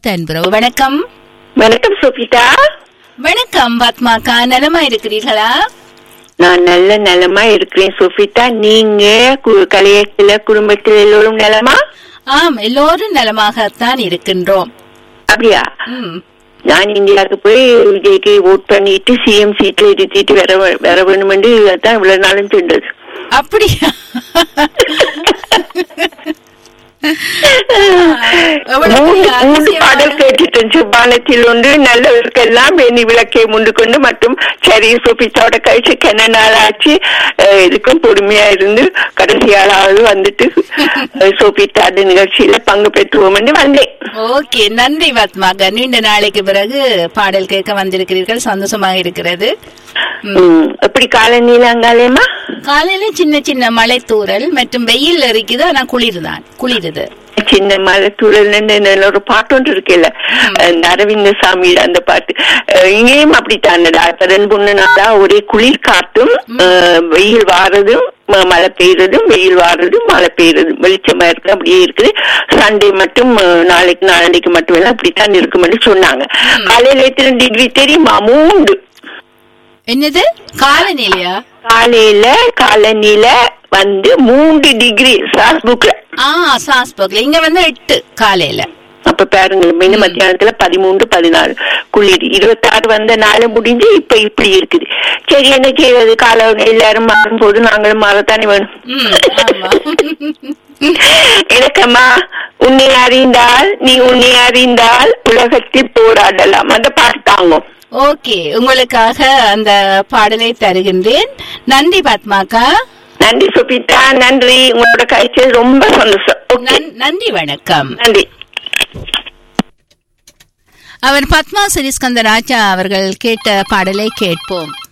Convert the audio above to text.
அடுத்த அன்புறவு வணக்கம் வணக்கம் சுபிதா வணக்கம் பத்மாக்கா நலமா இருக்கிறீர்களா நான் நல்ல நலமா இருக்கிறேன் சுபிதா நீங்க கு- கலையத்துல குடும்பத்தில் எல்லோரும் நலமா ஆம் எல்லோரும் நலமாகத்தான் இருக்கின்றோம் அப்படியா ம். நான் இந்தியாவுக்கு போய் விஜய்க்கு ஓட் பண்ணிட்டு சிஎம் சீட்ல இருத்திட்டு வர வே- வர வேணுமென்று அதான் இவ்வளவு நாளும் சென்றது அப்படியா எவ்வளவு மூணு பெரிய மூன்று அதிசயமான- பாடல் கேட்டுட்டேன் சுப்பானத்தில் ஒன்று நல்லவருக்கெல்லாம் எண்ணி விளக்கை முண்டு கொண்டு மற்றும் சரி சுபிதாவோட கழிச்சு கென்ன நாள் ஆச்சு அஹ், இதுக்கும் பொறுமையா இருந்து கடைசி ஆளாவது வந்துட்டு அஹ், சுபிதாடு நிகழ்ச்சியில பங்கு பெற்றுவோம் என்று வந்தேன் ஓகே நன்றி பத்மாக்கா நீண்ட நாளைக்கு பிறகு பாடல் கேட்க வந்திருக்கிறீர்கள் சந்தோஷமாக இருக்கிறது ம். ம், எப்படி காலநிலை அங்காலேமா காலையில சின்ன சின்ன மழை தூறல் மற்றும் வெயில் இருக்குது ஆனா குளிர்தான் குளிருது சின்ன மலை துழல் ஒரு பாட்டு ஒன்று இருக்குல்ல அந்த அரவிந்த சாமி அந்த பாட்டு அஹ், இங்கேயும் அப்படித்தானடா இப்ப ரெண்டு மூணு நாளா ஒரே குளிர் காட்டும் அஹ், வெயில் வாரதும் ம- மழை பெய்யறதும் வெயில் வாரதும் மழை பெய்யறதும் வெளிச்சமா இருக்கு அப்படியே இருக்குது சண்டே மட்டும் அஹ், நாளைக்கு நாளைக்கு மட்டும் எல்லாம் அப்படித்தான் இருக்கும்னு சொன்னாங்க காலையில எத்தனை டிகிரி தெரியுமா மூன்று என்னது காலநிலையா காலையில காலநிலை வந்து மூன்று டிகிரி சாஸ்புக்ல ஆ சாஸ்பர்க்ல இங்க வந்து எட்டு காலையில அப்ப பாருங்க மின்ன மத்தியானத்துல பதிமூன்று பதினாலு குளிர் இருபத்தாறு வந்த நாள் முடிஞ்சு இப்ப இப்படி இருக்குது சரி என்ன செய்வது காலம் எல்லாரும் மாறும் போது நாங்களும் மாறத்தானே வேணும் ம், ஆமா. எனக்கம்மா உன்னை அறிந்தால் நீ உன்னை அறிந்தால் உலகத்தில் போராடலாம் அந்த பாட்டு தாங்கும் ஓகே உங்களுக்காக அந்த பாடலை தருகின்றேன் நன்றி பத்மாக்கா நன்றி சுபிதா நன்றி உங்களோட காய்ச்சல் ரொம்ப சந்தோஷம் ஓகே நன்- நன்றி வணக்கம் நன்றி அவர் பத்மா சிறிஸ்கந்த ராஜா அவர்கள் கேட்ட பாடலை கேட்போம்